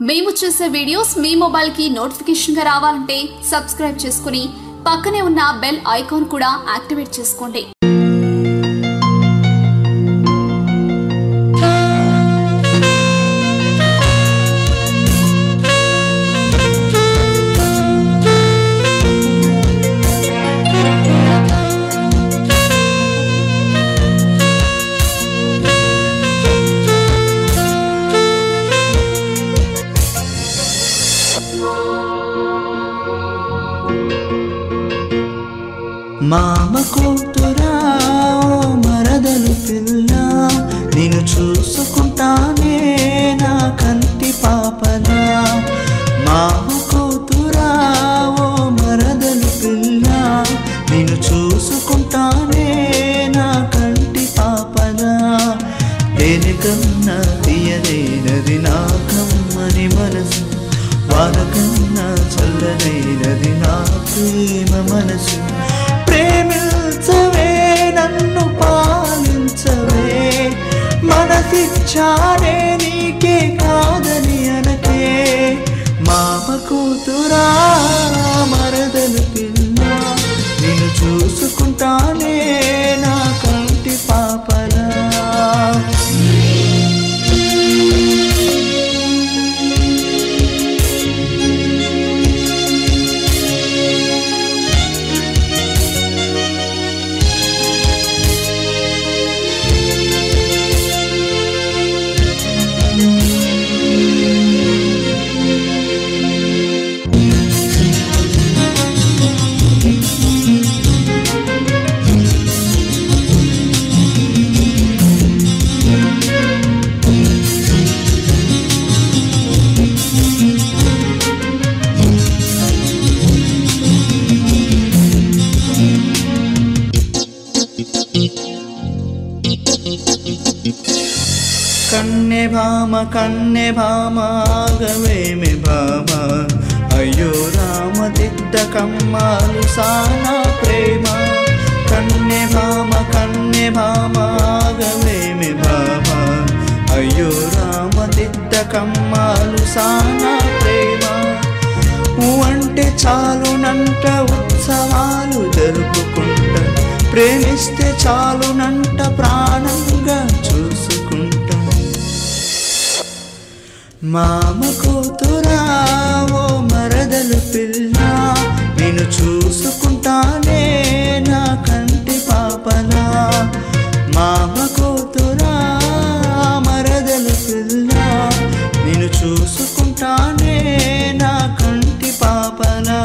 మేము చేసే వీడియోస్ మీ మొబైల్కి నోటిఫికేషన్గా రావాలంటే సబ్స్క్రైబ్ చేసుకుని పక్కనే ఉన్న బెల్ ఐకాన్ కూడా యాక్టివేట్ చేసుకోండి మామ కూతురా ఓ మరదలు పిల్ల నేను చూసుకుంటానే నా కంటి పాపలా మామ కూతురా ఓ మరదలు పిల్ల నేను చూసుకుంటానే నా కంటి పాపలా దేనికన్నా తీయలేనది నా కమ్మని మనసు వానకన్నా చల్లనైనది నా ప్రేమ మనసు ప్రేమించవే నన్ను పాలించవే మనసిచ్చానే నీకే కాదని అనకే మామ కూతురా మరదలు పిల్ల నేను చూసుకుంటానే నా కంటి పాపలా కన్నె భామ కన్నె భామ ఆగవేమి భామ అయ్యో రామ దిద్ద కమ్మాలు సానా ప్రేమ కన్నె భామ కన్నె భామ ఆగవేమి భామ అయ్యో రామ దిద్ద కమ్మాలు సానా ప్రేమ ఊ అంటే చాలునంట ఉత్సవాలు జరుపుకుంటా ప్రేమిస్తే చాలునంట ప్రాణంగా చూసుకుంటా మామ కూతురా ఓ మరదలు పిల్ల నేను చూసుకుంటానే నా కంటి పాపలా మామ కూతురా మరదలు పిల్ల నేను చూసుకుంటానే నా కంటి పాపలా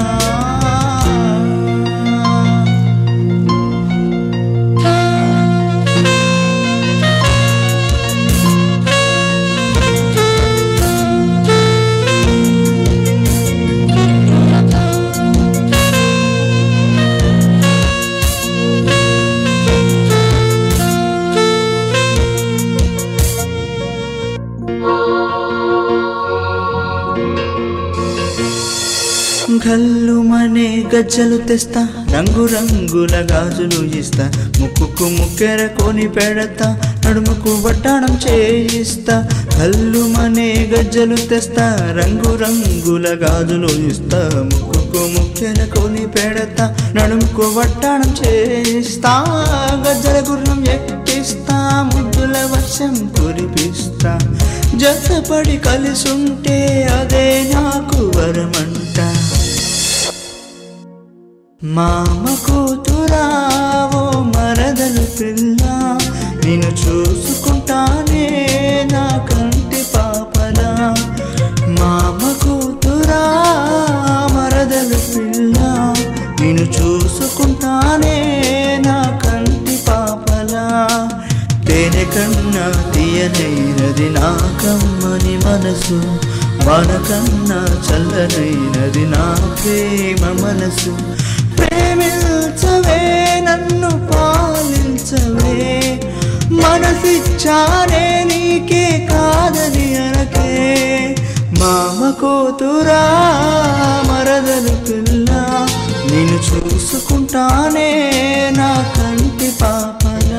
గల్లు మనే గజ్జలు తెస్తా రంగు రంగుల గాజులు ఇస్తా ముక్కుకు ముక్కెర కొని పెడతా నడుముకు వడ్డాణం చేయిస్తా కల్లు మనే గజ్జలు తెస్తా రంగు రంగుల గాజులు ఇస్తా ముక్కుకు ముక్కెర కొని పెడతా నడుముకు వడ్డాణం చేయిస్తా గజ్జల గుర్రం ఎక్కిస్తా ముద్దుల వర్షం కురిపిస్తా జతపడి కలిసుంటే అదే నాకు వరమంట మామ కూతురా ఓ మరదలు పిల్ల నేను చూసుకుంటానే నా కంటి పాపలా మామ కూతురా మరదలు పిల్ల నేను చూసుకుంటానే నా కంటి పాపలా తేనె కన్నా తీయనైనది నా కమ్మని మనసు వానకన్నా చల్లనైనది నా ప్రేమ మనసు ప్రేమించవే నన్ను పాలించవే మనసిచ్చానే నీకే కాదని అనకే మామ కూతురా మరదలు పిల్ల నేను చూసుకుంటానే నా కంటి పాపలా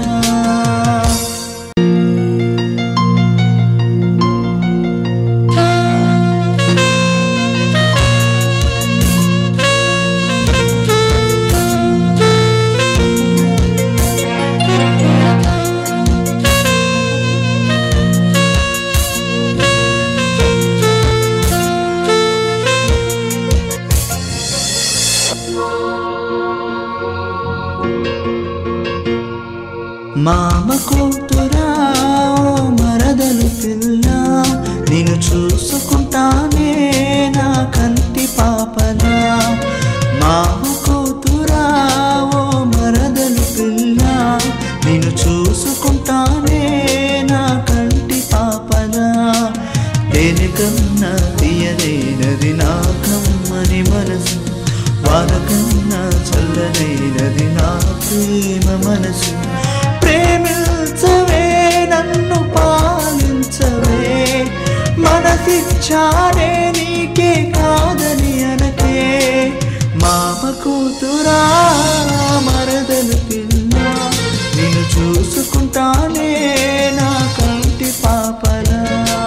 మామ కూతురా ఓ మరదలు పిల్ల నేను చూసుకుంటానే నా కంటి పాపలా మామ కూతురా ఓ మరదలు పిల్ల నేను చూసుకుంటానే నా కంటి పాపలా దేనికన్నా తీయలేనది నా కమ్మని మనసు వానకన్నా చల్లనైనది నా ప్రేమ మనసు ప్రేమించవే నన్ను పాలించవే మనసిచ్చానే నీకే కాదని అనకే మామ కూతురా మరదలు పిల్ల నేను చూసుకుంటానే నా కంటి పాపలా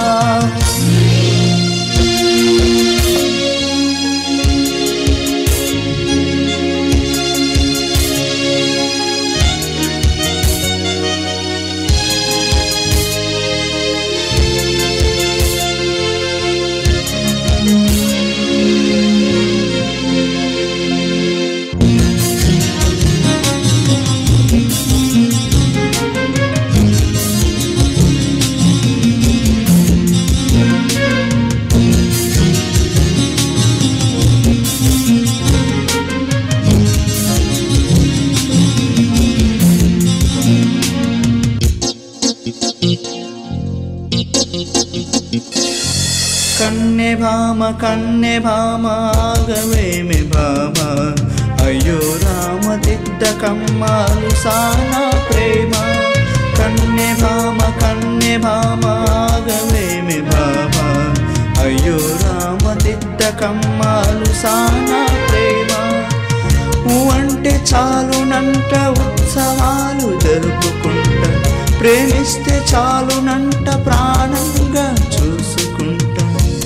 కన్నె భామ కన్నె భామ ఆగవేమి భామ అయ్యో రామ దిద్ద కమ్మాలు సానా ప్రేమ కన్నె భామ కన్నె భామ ఆగవేమి భామ అయ్యో రామ దిద్ద కమ్మాలు సానా ప్రేమ ఊ అంటే చాలునంట ఉత్సవాలు జరుపుకుంటా ప్రేమిస్తే చాలునంట ప్రాణంగా చూసుకుంటా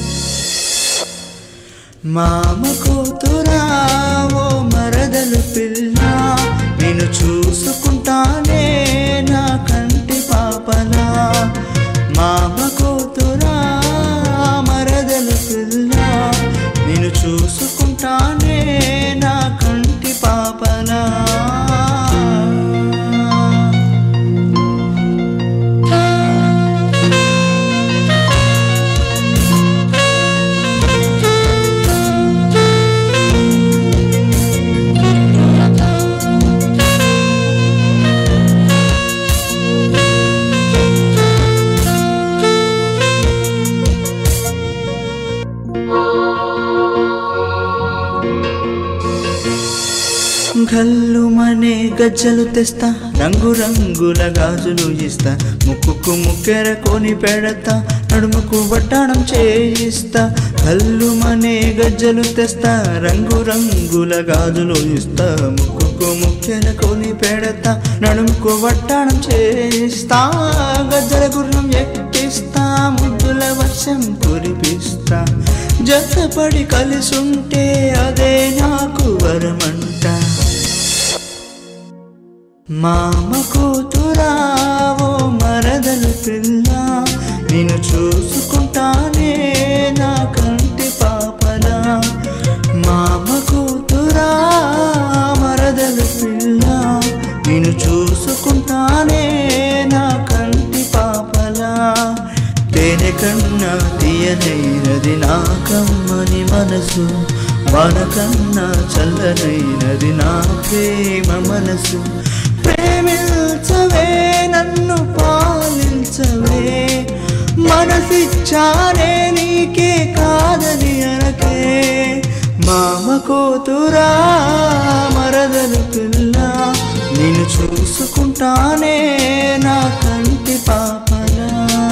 మామ కూతురా ఓ మరదలు పిల్ల నేను చూసుకుంటానే నా కంటి పాపలా మామ కూతురా మరదలు పిల్ల నేను చూసుకుంటానే నా కంటి పాపలా గల్లుమనే గజ్జలు తెస్తా రంగు రంగుల గాజులు ఇస్తా ముక్కుకు ముక్కెర కొని పెడతా నడుముకు వడ్డాణం చేయిస్తా గల్లుమనే గజ్జలు తెస్తా రంగు రంగుల గాజులు ఇస్తా ముక్కుకు ముక్కెర కొని పెడతా నడుముకు వడ్డాణం చేయిస్తా గజ్జల గుర్రం ఎక్కిస్తా ముద్దుల వర్షం కురిపిస్తా జతపడి కలిసుంటే అదే నాకు వరమంట మామ కూతురా ఓ మరదలు పిల్ల నేను చూసుకుంటానే నా కంటి పాపలా మామ కూతురా మరదలు పిల్ల నేను చూసుకుంటానే నా కంటి పాపలా తేనె కన్నా తీయనైనది నా కమ్మని మనసు వానకన్నా చల్లనైనది నా ప్రేమ మనసు ప్రేమించవే నన్ను పాలించవే మనసిచ్చానే నీకే కాదని అనకే మామ కూతురా మరదలు పిల్ల నేను చూసుకుంటానే నా కంటి పాపలా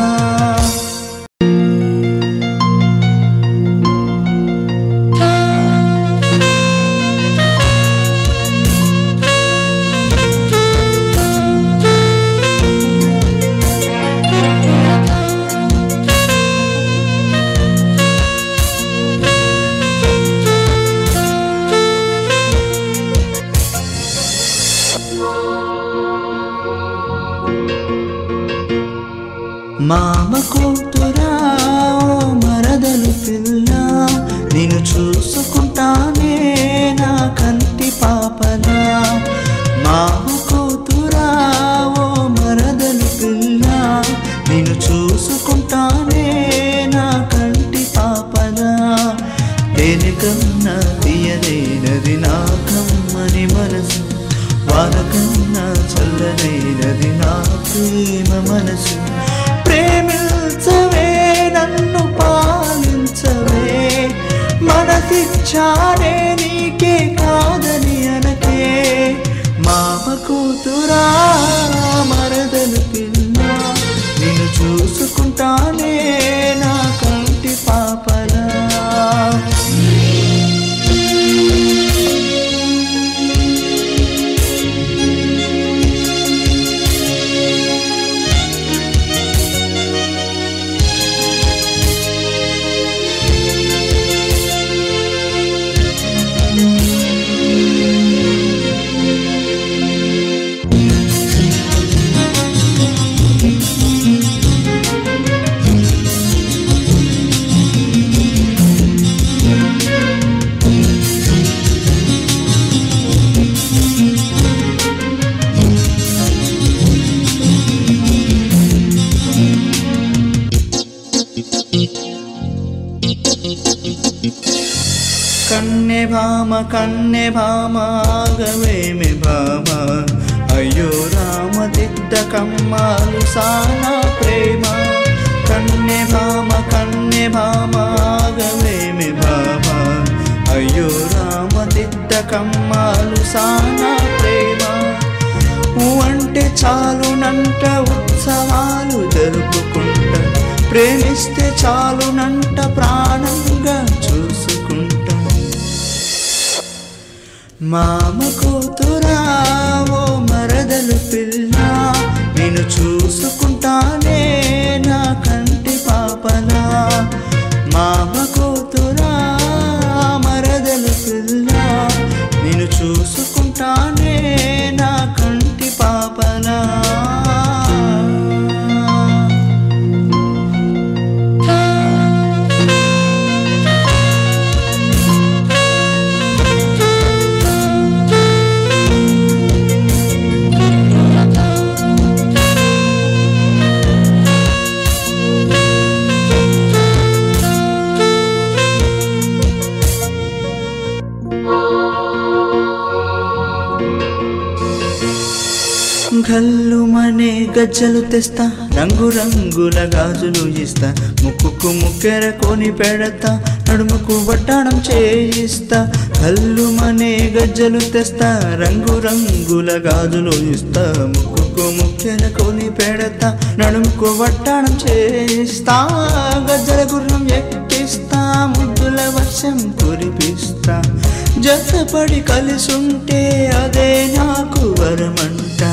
మామ కూతురా ఓ మరదలు పిల్ల నేను చూసుకుంటానే నా కంటి చల్లనైనది నా ప్రేమ మనసు ప్రేమించవే నన్ను పాలించవే మనసిచ్చానే నీకే కాదని అనకే మామ కూతురా మరదలు పిల్ల నిన్ను చూసుకుంటానే నా కంటి పాపలా కన్నె భామ కన్నె భామ ఆగవేమి భామ అయ్యో రామ దిద్ద కమ్మాలు సానా ప్రేమ కన్నె భామ కన్నె భామ ఆగవేమి భామ అయ్యో రామ దిద్ద కమ్మాలు సానా ప్రేమ ఊ అంటే చాలునంట ఉత్సవాలు జరుపుకుంటా ప్రేమిస్తే చాలునంట ప్రాణంగా చూసుకుంటా మామ కూతురా ఓ మరదలు పిల్ల నేను చూసుకుంటానే నా కంటి పాపలా మామ కూతురా మరదలు పిల్ల నేను చూసుకుంటానే నా కంటి పాపలా గల్లుమనే గజ్జలు తెస్తా రంగు రంగుల గాజులు ఇస్తా ముక్కుకు ముక్కెర కొని పెడతా నడుముకు వడ్డాణం చేయిస్తా కల్లుమనే గజ్జలు తెస్తా రంగు రంగుల గాజులు ఇస్తా ముక్కుకు ముక్కెర కొని పెడతా నడుముకు వడ్డాణం చేయిస్తా గజ్జల గుర్రం ఎక్కిస్తా ముద్దుల వర్షం కురిపిస్తా జతపడి కలిసుంటే అదే నాకు వరమంట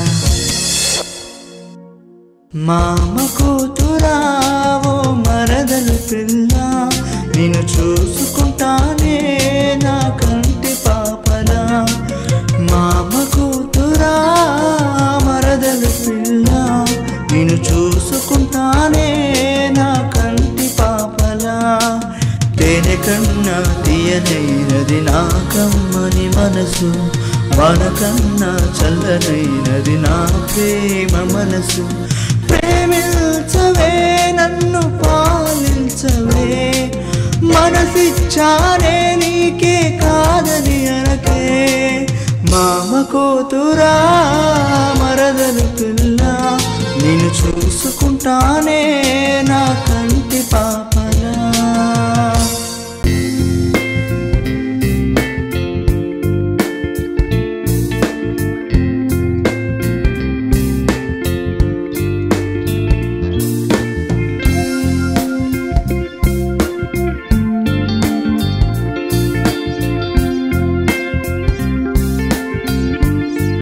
మామ కూతురా ఓ మరదలు పిల్ల నేను చూసుకుంటానే నా కంటి పాపలా మామ కూతురా మరదలు పిల్ల నేను చూసుకుంటానే నా కంటి పాపలా తేనె కన్నా తీయనైనది నా కమ్మని మనసు వాన కన్నా చల్లనైనది నా ప్రేమ మనసు ప్రేమించవే నన్ను పాలించవే మనసిచ్చానే నీకే కాదని అనకే మామ కూతురా మరదలు పిల్ల నేను చూసుకుంటానే నా కంటి పాప